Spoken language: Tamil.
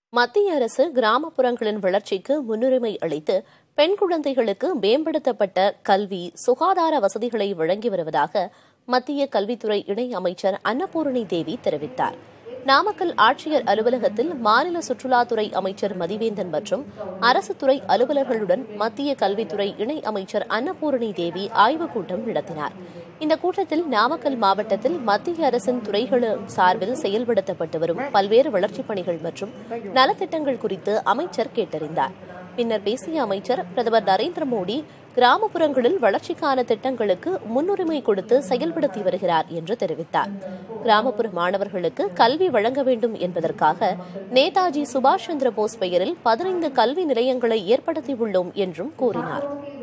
மத்திய அரசு கிராமப்புறங்களின் வளர்ச்சிக்கு முன்னுரிமை அளித்து பெண் குழந்தைகளுக்கு மேம்படுத்தப்பட்ட கல்வி சுகாதார வசதிகளை வழங்கி வருவதாக மத்திய கல்வித்துறை இணை அமைச்சர் அன்னபூரணி தேவி தெரிவித்தார் நாமக்கல் ஆட்சியர் அலுவலகத்தில் மாநில சுற்றுலாத்துறை அமைச்சர் மதிவேந்தன் மற்றும் அரசு துறை அலுவலர்களுடன் மத்திய கல்வித்துறை இணை அமைச்சர் அன்னபூரணி தேவி ஆய்வுக் கூட்டம் நடத்தினார் இந்த கூட்டத்தில் நாமக்கல் மாவட்டத்தில் மத்திய அரசின் துறைகள் சார்பில் செயல்படுத்தப்பட்டு வரும் பல்வேறு வளர்ச்சிப் பணிகள் மற்றும் நலத்திட்டங்கள் குறித்து அமைச்சர் கேட்டறிந்தார் பின்னர் பேசிய அமைச்சர் பிரதமர் நரேந்திர மோடி கிராமப்புறங்களில் வளர்ச்சிக்கான திட்டங்களுக்கு முன்னுரிமை கொடுத்து செயல்படுத்தி வருகிறார் என்று தெரிவித்தார் கிராமப்புற மாணவர்களுக்கு கல்வி வழங்க வேண்டும் என்பதற்காக நேதாஜி சுபாஷ் சந்திர போஸ் பெயரில் பதினைந்து கல்வி நிலையங்களை ஏற்படுத்தியுள்ளோம் என்றும் கூறினார்